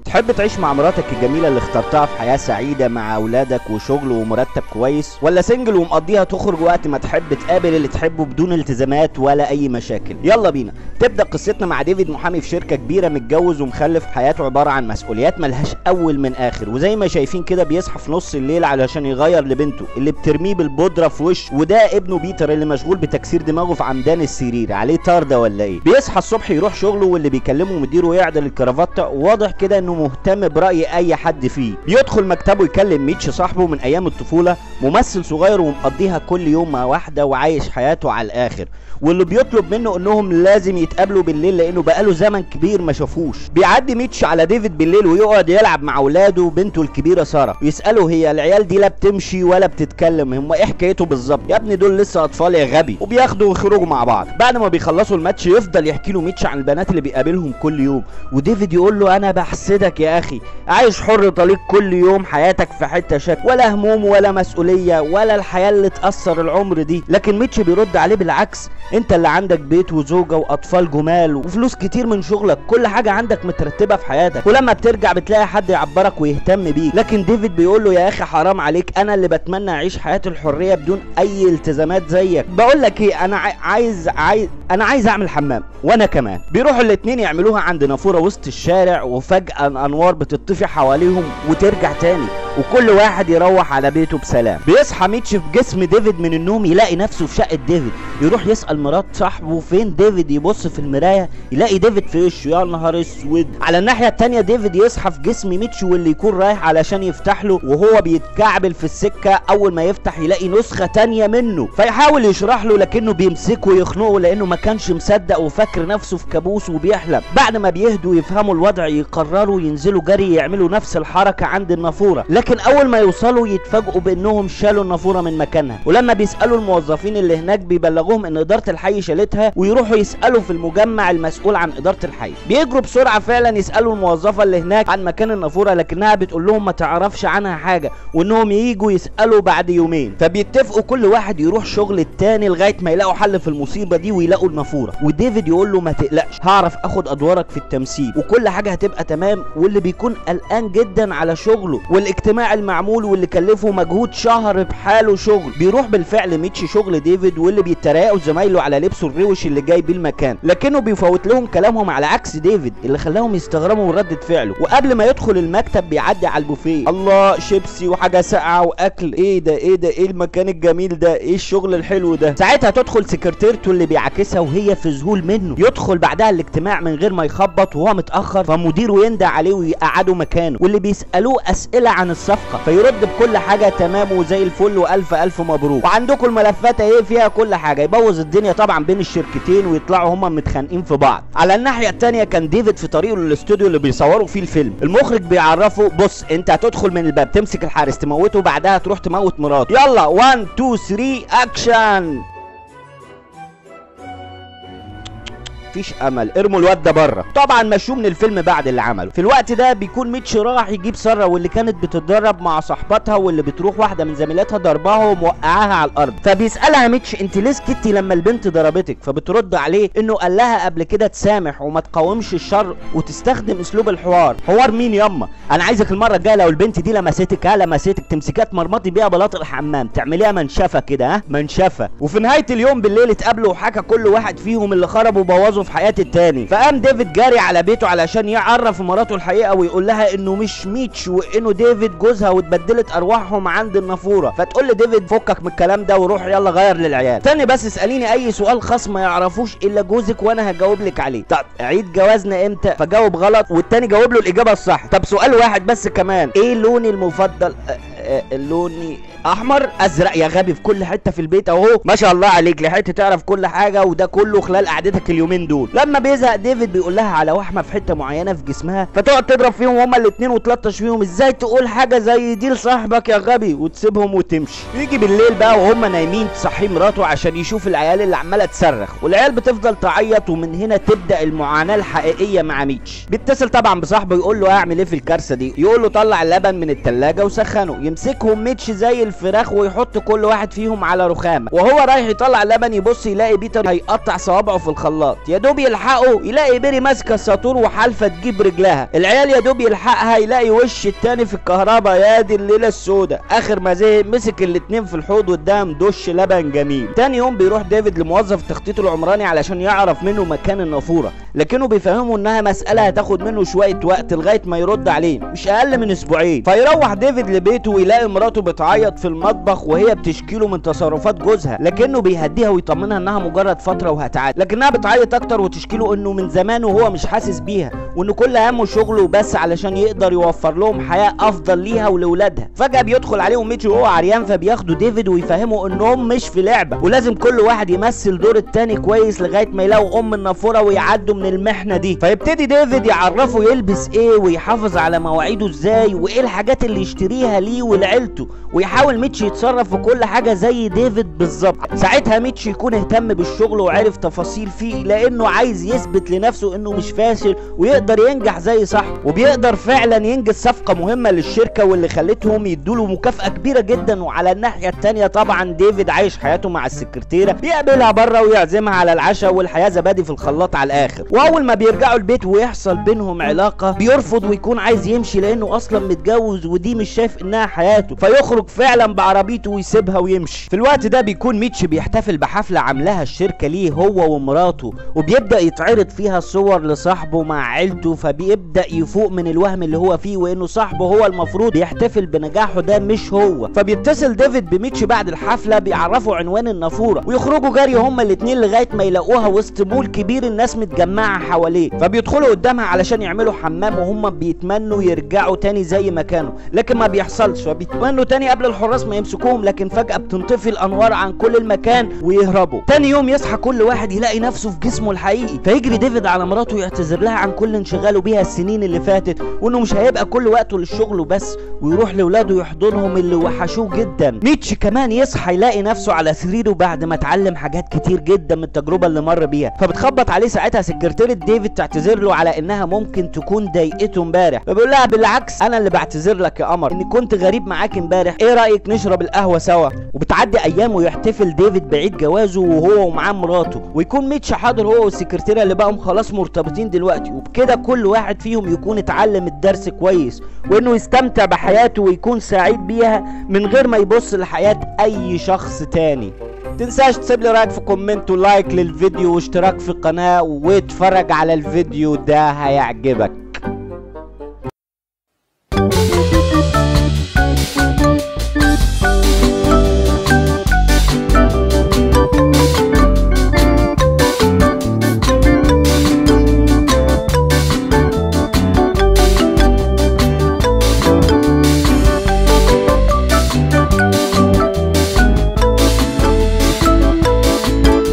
تحب تعيش مع مراتك الجميلة اللي اخترتها في حياة سعيدة مع أولادك وشغل ومرتب كويس ولا سنجل ومقضيها تخرج وقت ما تحب تقابل اللي تحبه بدون التزامات ولا أي مشاكل يلا بينا تبدأ قصتنا مع ديفيد محامي في شركة كبيرة متجوز ومخلف حياته عبارة عن مسؤوليات ملهاش أول من آخر وزي ما شايفين كده بيصحى في نص الليل علشان يغير لبنته اللي بترميه بالبودرة في وشه وده ابنه بيتر اللي مشغول بتكسير دماغه في عمدان السرير عليه طاردة ولا ايه بيصحى الصبح يروح شغله واللي بيكلمه مديره يعدل الكرافتة واضح كده انه مهتم برأي اي حد فيه بيدخل مكتبه يكلم ميتش صاحبه من ايام الطفولة ممثل صغير ومقضيها كل يوم مع واحدة وعايش حياته على الاخر واللي بيطلب منه انهم لازم يتقابلوا بالليل لانه بقاله زمن كبير ما شافوش بيعدي ميتش على ديفيد بالليل ويقعد يلعب مع اولاده وبنته الكبيره ساره يساله هي العيال دي لا بتمشي ولا بتتكلم هم ايه حكايته بالظبط يا ابني دول لسه اطفال يا غبي وبياخدوا ويخرجوا مع بعض بعد ما بيخلصوا الماتش يفضل يحكي له ميتش عن البنات اللي بيقابلهم كل يوم وديفيد يقول له انا بحسدك يا اخي عايش حر طليق كل يوم حياتك في حته شك ولا هموم ولا مسؤوليه ولا الحياه اللي تاثر العمر دي لكن ميتش بيرد عليه بالعكس انت اللي عندك بيت وزوجه واطفال جمال وفلوس كتير من شغلك كل حاجه عندك مترتبه في حياتك ولما بترجع بتلاقي حد يعبرك ويهتم بيك لكن ديفيد بيقول له يا اخي حرام عليك انا اللي بتمنى اعيش حياه الحريه بدون اي التزامات زيك بقول لك ايه انا عاي- عايز عايز انا عايز اعمل حمام وانا كمان بيروحوا الاتنين يعملوها عند نافوره وسط الشارع وفجاه الانوار بتطفي حواليهم وترجع تاني وكل واحد يروح على بيته بسلام بيصحى ميتش في جسم ديفيد من النوم يلاقي نفسه في شقه ديفيد يروح يسال مرات صاحبه فين ديفيد يبص في المرايه يلاقي ديفيد في وشه يا نهار اسود على الناحيه التانيه ديفيد يصحى في جسم ميتش واللي يكون رايح علشان يفتح له وهو بيتكعبل في السكه اول ما يفتح يلاقي نسخه تانيه منه فيحاول يشرح له لكنه بيمسكه ويخنقه لانه ما كانش مصدق وفاكر نفسه في كابوس وبيحلم بعد ما بيهدوا يفهموا الوضع يقرروا ينزلوا جري يعملوا نفس الحركه عند النافوره لكن اول ما يوصلوا يتفاجئوا بانهم شالوا النافوره من مكانها ولما بيسالوا الموظفين اللي هناك بيبلغوهم ان اداره الحي شالتها ويروحوا يسالوا في المجمع المسؤول عن اداره الحي بيجروا بسرعه فعلا يسالوا الموظفه اللي هناك عن مكان النافوره لكنها بتقول لهم ما تعرفش عنها حاجه وانهم ييجوا يسالوا بعد يومين فبيتفقوا كل واحد يروح شغل التاني لغايه ما يلاقوا حل في المصيبه دي ويلاقوا النافوره وديفيد يقول له ما تقلقش هعرف اخد ادوارك في التمثيل وكل حاجه هتبقى تمام واللي بيكون قلقان جدا على شغله والاجتماع المعمول واللي كلفه مجهود شهر بحاله شغل بيروح بالفعل ميتش شغل ديفيد واللي بيتريقوا زمايله على لبسه الروش اللي جاي بيه المكان لكنه بيفوت لهم كلامهم على عكس ديفيد اللي خلاهم يستغربوا من ردة فعله وقبل ما يدخل المكتب بيعدي على البوفيه الله شيبسي وحاجه ساقعه واكل ايه ده ايه ده ايه المكان الجميل ده ايه الشغل الحلو ده ساعتها تدخل سكرتيرته اللي بيعاكسها وهي في ذهول منه يدخل بعدها الاجتماع من غير ما يخبط وهو متاخر فمديره يندى عليه ويقعده مكانه واللي بيسالوه اسئله عن الصفقه فيرد بكل حاجه تمام وزي الفل والف الف مبروك وعندكم الملفات اهي فيها كل حاجه يبوظ الدنيا طبعا بين الشركتين ويطلعوا هما متخانقين في بعض على الناحيه التانيه كان ديفيد في طريقه للاستوديو اللي بيصوروا فيه الفيلم المخرج بيعرفه بص انت هتدخل من الباب تمسك الحارس تموته بعدها تروح تموت مراته يلا 1 2 3 اكشن مفيش امل ارموا الواد ده بره طبعا مشوه من الفيلم بعد اللي عمله في الوقت ده بيكون ميتش راح يجيب ساره واللي كانت بتتدرب مع صاحبتها واللي بتروح واحده من زميلاتها ضربها وموقعاها على الارض فبيسالها ميتش انت ليه سكتي لما البنت ضربتك فبترد عليه انه قال لها قبل كده تسامح وما تقاومش الشر وتستخدم اسلوب الحوار حوار مين ياما انا عايزك المره الجايه لو البنت دي لمستك ها لمستك تمسكيها تمرمطي بيها بلاط الحمام تعمليها منشفه كده ها منشفه وفي نهايه اليوم بالليل اتقابلوا وحكى كل واحد فيهم اللي خرب وبوظه في حياه التاني فقام ديفيد جاري على بيته علشان يعرف مراته الحقيقه ويقول لها انه مش ميتش وانه ديفيد جوزها واتبدلت ارواحهم عند النافوره فتقول لديفيد فكك من الكلام ده وروح يلا غير للعيال تاني بس اساليني اي سؤال خاص ما يعرفوش الا جوزك وانا هجاوب لك عليه طب عيد جوازنا امتى فجاوب غلط والتاني جاوب له الاجابه الصح طب سؤال واحد بس كمان ايه لوني المفضل أه أه لوني احمر ازرق يا غبي في كل حته في البيت اهو ما شاء الله عليك لحقت تعرف كل حاجه وده كله خلال قعدتك اليومين دول لما بيزهق ديفيد بيقول لها على وحمه في حته معينه في جسمها فتقعد تضرب فيهم هما الاثنين وتلطش فيهم ازاي تقول حاجه زي دي لصاحبك يا غبي وتسيبهم وتمشي يجي بالليل بقى وهم نايمين تصحي مراته عشان يشوف العيال اللي عماله تصرخ والعيال بتفضل تعيط ومن هنا تبدا المعاناه الحقيقيه مع ميتش بيتصل طبعا بصاحبه يقول له اعمل ايه في الكارثه دي يقول له طلع اللبن من الثلاجه وسخنه يمسكهم ميتش زي الفراخ ويحط كل واحد فيهم على رخامه وهو رايح يطلع اللبن يبص يلاقي بيتر هيقطع صوابعه في الخلاط يا دوب يلحقه يلاقي بيري ماسكه الساطور وحالفه تجيب رجلها العيال يا دوب يلحقها يلاقي وش التاني في الكهرباء يا دي الليله السوداء اخر ما زهق مسك الاتنين في الحوض قدام دش لبن جميل تاني يوم بيروح ديفيد لموظف التخطيط العمراني علشان يعرف منه مكان النافوره لكنه بيفهمه انها مساله هتاخد منه شويه وقت لغايه ما يرد عليه مش اقل من اسبوعين فيروح ديفيد لبيته ويلاقي مراته بتعيط في المطبخ وهي بتشكيله من تصرفات جوزها لكنه بيهديها ويطمنها انها مجرد فتره وهتعدي لكنها بتعيط اكتر وتشكيله انه من زمان وهو مش حاسس بيها وان كل همه شغله بس علشان يقدر يوفر لهم حياه افضل ليها ولولادها فجاه بيدخل عليهم ميتشي وهو عريان فبياخدوا ديفيد ويفهموا انهم مش في لعبه ولازم كل واحد يمثل دور التاني كويس لغايه ما يلاقوا ام النافوره ويعدوا من المحنه دي فيبتدي ديفيد يعرفه يلبس ايه ويحافظ على مواعيده ازاي وايه الحاجات اللي يشتريها ليه ولعيلته ويحاول ميتشي يتصرف في كل حاجه زي ديفيد بالظبط ساعتها ميتشي يكون اهتم بالشغل وعرف تفاصيل فيه لانه عايز يثبت لنفسه انه مش فاشل ويقدر ينجح زي صاحبه وبيقدر فعلا ينجز صفقه مهمه للشركه واللي خلتهم يدوله مكافاه كبيره جدا وعلى الناحيه التانيه طبعا ديفيد عايش حياته مع السكرتيره بيقابلها بره ويعزمها على العشاء والحياه زبادي في الخلاط على الاخر واول ما بيرجعوا البيت ويحصل بينهم علاقه بيرفض ويكون عايز يمشي لانه اصلا متجوز ودي مش شايف انها حياته فيخرج فعلا بعربيته ويسيبها ويمشي في الوقت ده بيكون ميتش بيحتفل بحفله عاملاها الشركه ليه هو ومراته وبيبدا يتعرض فيها صور لصاحبه مع عيلته فبيبدا يفوق من الوهم اللي هو فيه وانه صاحبه هو المفروض يحتفل بنجاحه ده مش هو فبيتصل ديفيد بميتش بعد الحفله بيعرفوا عنوان النافوره ويخرجوا جري هما الاتنين لغايه ما يلاقوها وسط مول كبير الناس متجمعه حواليه فبيدخلوا قدامها علشان يعملوا حمام وهم بيتمنوا يرجعوا تاني زي ما كانوا لكن ما بيحصلش فبيتمنوا تاني قبل الحراس ما يمسكوهم لكن فجاه بتنطفي الانوار عن كل المكان ويهربوا تاني يوم يصحى كل واحد يلاقي نفسه في جسمه الحقيقي فيجري ديفيد على مراته ويعتذر لها عن كل انشغاله بيها السنين اللي فاتت وانه مش هيبقى كل وقته للشغل وبس ويروح لاولاده يحضنهم اللي وحشوه جدا ميتش كمان يصحى يلاقي نفسه على سريره بعد ما اتعلم حاجات كتير جدا من التجربه اللي مر بيها فبتخبط عليه ساعتها سكرتيره ديفيد تعتذر له على انها ممكن تكون ضايقته امبارح فبيقول لها بالعكس انا اللي بعتذر لك يا قمر اني كنت غريب معاك امبارح ايه رايك نشرب القهوه سوا وبتعدي ايام ويحتفل ديفيد بعيد جوازه وهو ومعاه مراته ويكون ميتش حاضر هو والسكرتيره اللي بقوا خلاص مرتبطين دلوقتي وبكده كل واحد فيهم يكون اتعلم الدرس كويس وانه يستمتع بحياته ويكون سعيد بيها من غير ما يبص لحياه اي شخص تاني تنساش تسيب لي رايك في كومنت ولايك للفيديو واشتراك في القناه واتفرج على الفيديو ده هيعجبك